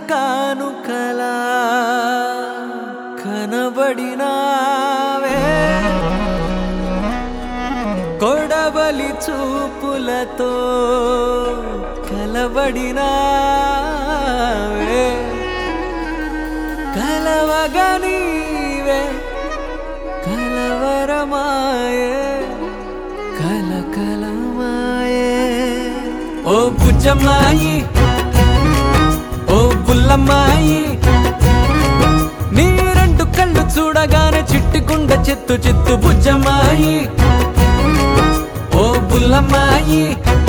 కానుకలా కనబడినావే కొడవలి చూపులతో కలబడినావే కలవగనీవే కలవరమాయే కలకలమాయే ఓ బుజ్జమ్మాయి ఓ బుల్లమ్మాయి నీ రెండు కళ్ళు చూడగానే చిట్టుకుండ చెత్తు చిత్తు బుజ్జమ్మాయి ఓ బుల్లమ్మాయి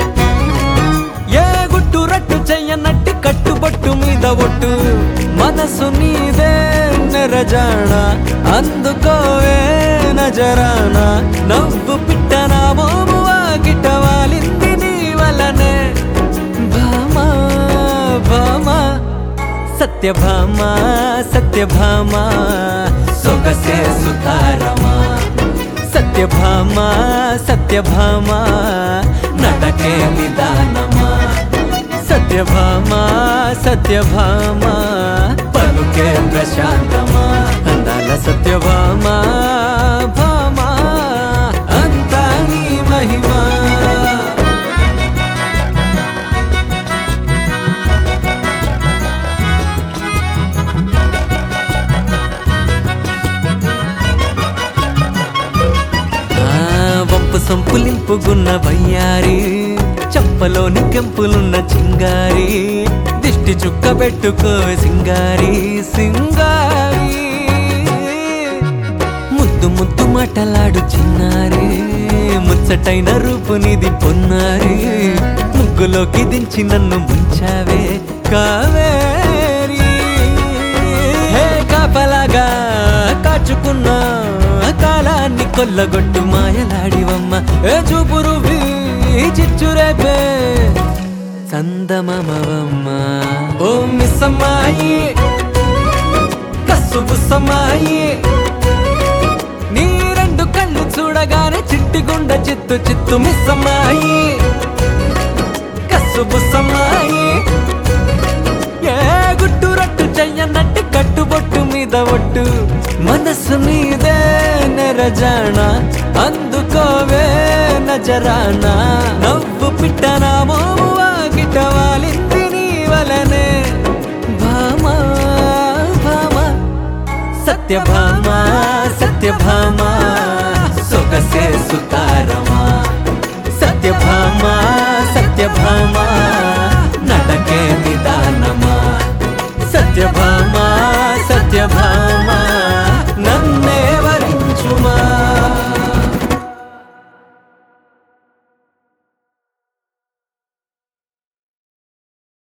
ఏ గుట్టు రట్టు చెయ్యనట్టి కట్టుబట్టు మీద ఒట్టు మనసు నీదే నెరజాణ అందుకోవే నజరాన నవ్వు పిట్టన మోము వాకిట వాలింది నీ వలనే భామా భామా సత్యభామ సత్యభామ సొగసే సుతారమా సత్యభామ సత్యభామ నటకే నిదానమా సత్యభామ సత్యభామ పలుకే ప్రశాంతమా అందాల సత్యభామ భామ అంతా నీ మహిమా ఆ వంపు సంపులింపుగున్న వయ్యారి చంపలోని కెంపులున్న చింగారి దిష్టి చుక్క పెట్టుకోవే సింగారి సింగారి ముద్దు ముద్దు మాటలాడు చిన్నారి ముచ్చటైన రూపు నీది పొన్నారి ముగ్గులోకి దించి నన్ను ముంచావే కావేరి హే కాపలాగా కాచుకున్నా కాలాన్ని కొల్లగొట్టు మాయలాడివమ్మ ఏ చూపురు చిచ్చురేపే చందమమవమ్మ ఓ మిస్సమ్మాయి కస్సు బుస్సమ్మాయి నీ రెండు కళ్ళు చూడగానే చిట్టిగుండ చిత్తు చిత్తు మిస్సమ్మాయి కస్సు బుస్సమ్మాయి ఏ గుట్టు రట్టు చెయ్యనట్టు కట్టుబొట్టు మీద ఒట్టు మనసు మీదే నెరజాణ అందుకోవే నజరాన నవ్వు పిట్టన మోము వాకిట వాలింది నీ వలనే భామా భామా సత్యభామ సత్యభామ సొగసే సుతారమా